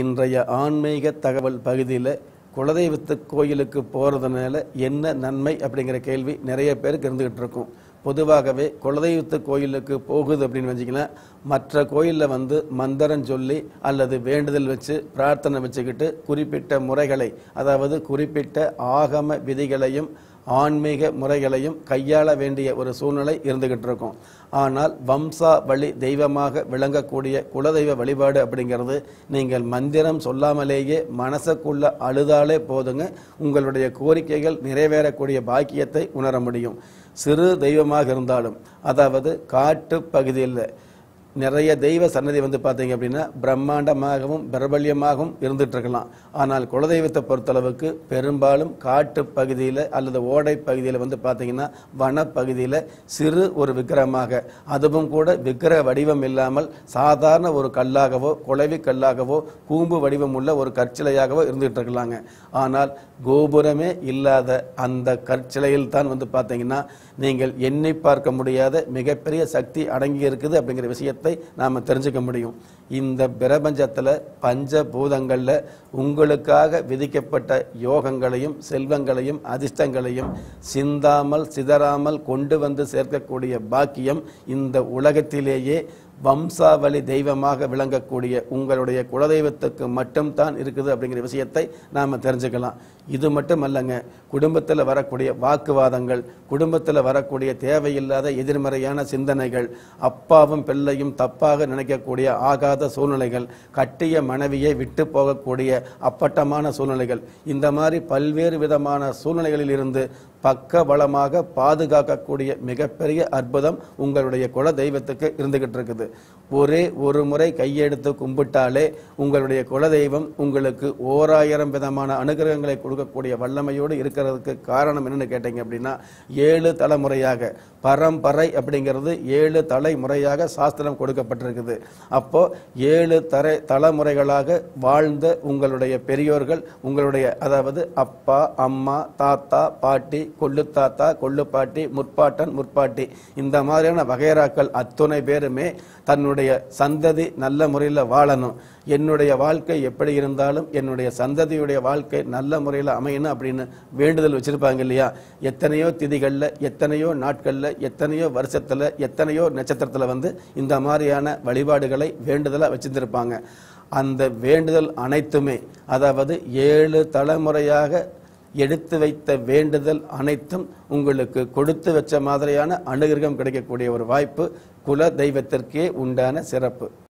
இன்றைய ஆன்மீக தகவல் பகுதியில் குலதெய்வத்து கோயிலுக்கு போகிறதுனால என்ன நன்மை அப்படிங்கிற கேள்வி நிறைய பேருக்கு இருந்துகிட்டு இருக்கும் பொதுவாகவே குலதெய்வத்து கோயிலுக்கு போகுது அப்படின்னு வச்சிங்கன்னா மற்ற கோயிலில் வந்து மந்திரம் சொல்லி அல்லது வேண்டுதல் வச்சு பிரார்த்தனை வச்சுக்கிட்டு குறிப்பிட்ட முறைகளை அதாவது குறிப்பிட்ட ஆகம விதிகளையும் ஆன்மீக முறைகளையும் கையாள வேண்டிய ஒரு சூழ்நிலை இருந்துகிட்டு இருக்கும் ஆனால் வம்சா வழி தெய்வமாக விளங்கக்கூடிய குலதெய்வ வழிபாடு அப்படிங்கிறது நீங்கள் மந்திரம் சொல்லாமலேயே மனசுக்குள்ள அழுதாலே போதுங்க உங்களுடைய கோரிக்கைகள் நிறைவேறக்கூடிய பாக்கியத்தை உணர முடியும் சிறு தெய்வமாக இருந்தாலும் அதாவது காட்டு பகுதியில் நிறைய தெய்வ சன்னதி வந்து பார்த்தீங்க அப்படின்னா பிரம்மாண்டமாகவும் பிரபல்யமாகவும் இருந்துட்டு இருக்கலாம் ஆனால் குலதெய்வத்தை பொறுத்தளவுக்கு பெரும்பாலும் காட்டு பகுதியில் அல்லது ஓடை பகுதியில் வந்து பார்த்தீங்கன்னா வனப்பகுதியில் சிறு ஒரு விக்கிரமாக அதுவும் கூட விக்கிரக வடிவம் இல்லாமல் சாதாரண ஒரு கல்லாகவோ குளவி கல்லாகவோ கூம்பு வடிவம் உள்ள ஒரு கற்சிலையாகவோ இருந்துகிட்டு இருக்கலாங்க ஆனால் கோபுரமே இல்லாத அந்த கற்சிலையில் தான் வந்து பார்த்தீங்கன்னா நீங்கள் எண்ணி பார்க்க முடியாத மிகப்பெரிய சக்தி அடங்கி இருக்குது அப்படிங்கிற விஷயத்தை நாம் தெரிஞ்சுக்க முடியும் இந்த பிரபஞ்சத்தில் பஞ்சபூதங்களில் உங்களுக்காக விதிக்கப்பட்ட யோகங்களையும் செல்வங்களையும் அதிர்ஷ்டங்களையும் சிந்தாமல் சிதறாமல் கொண்டு வந்து சேர்க்கக்கூடிய பாக்கியம் இந்த உலகத்திலேயே வம்சாவளி தெய்வமாக விளங்கக்கூடிய உங்களுடைய குலதெய்வத்துக்கு மட்டும்தான் இருக்குது அப்படிங்கிற விஷயத்தை நாம் தெரிஞ்சுக்கலாம் இது மட்டும் அல்லங்க குடும்பத்தில் வரக்கூடிய வாக்குவாதங்கள் குடும்பத்தில் வரக்கூடிய தேவையில்லாத எதிர்மறையான சிந்தனைகள் அப்பாவும் பிள்ளையும் தப்பாக நினைக்கக்கூடிய ஆகாத சூழ்நிலைகள் கட்டிய மனைவியை விட்டு போகக்கூடிய அப்பட்டமான சூழ்நிலைகள் இந்த மாதிரி பல்வேறு விதமான சூழ்நிலைகளில் இருந்து பக்க பலமாக பாதுகாக்கக்கூடிய மிகப்பெரிய அற்புதம் உங்களுடைய குல தெய்வத்துக்கு இருந்துகிட்டு இருக்குது ஒரே ஒரு முறை கையெடுத்து கும்பிட்டாலே உங்களுடைய குலதெய்வம் உங்களுக்கு ஓராயிரம் விதமான அனுகிரகங்களை கொடுக்கக்கூடிய வல்லமையோடு இருக்கிறதுக்கு காரணம் என்னன்னு கேட்டீங்க அப்படின்னா ஏழு தலைமுறையாக பரம்பரை அப்படிங்கிறது ஏழு தலைமுறையாக சாஸ்திரம் கொடுக்கப்பட்டிருக்குது அப்போ ஏழு தரை தலைமுறைகளாக வாழ்ந்த உங்களுடைய பெரியோர்கள் உங்களுடைய அதாவது அப்பா அம்மா தாத்தா பாட்டி கொள்ளு தாத்தா கொள்ளு பாட்டி முற்பாட்டன் முற்பாட்டி இந்த மாதிரியான வகைராக்கள் அத்துணை பேருமே தன்னுடைய சந்ததி நல்ல முறையில் வாழணும் என்னுடைய வாழ்க்கை எப்படி இருந்தாலும் என்னுடைய சந்ததியுடைய வாழ்க்கை நல்ல முறையில் அமையணும் அப்படின்னு வேண்டுதல் வச்சிருப்பாங்க இல்லையா எத்தனையோ திதிகளில் எத்தனையோ நாட்களில் எத்தனையோ வருஷத்தில் எத்தனையோ நட்சத்திரத்தில் வந்து இந்த மாதிரியான வழிபாடுகளை வேண்டுதலாக வச்சிருந்திருப்பாங்க அந்த வேண்டுதல் அனைத்துமே அதாவது ஏழு தலைமுறையாக எடுத்து வைத்த வேண்டுதல் அனைத்தும் உங்களுக்கு கொடுத்து வச்ச மாதிரியான அனுகிரகம் கிடைக்கக்கூடிய ஒரு வாய்ப்பு குல தெய்வத்திற்கே உண்டான சிறப்பு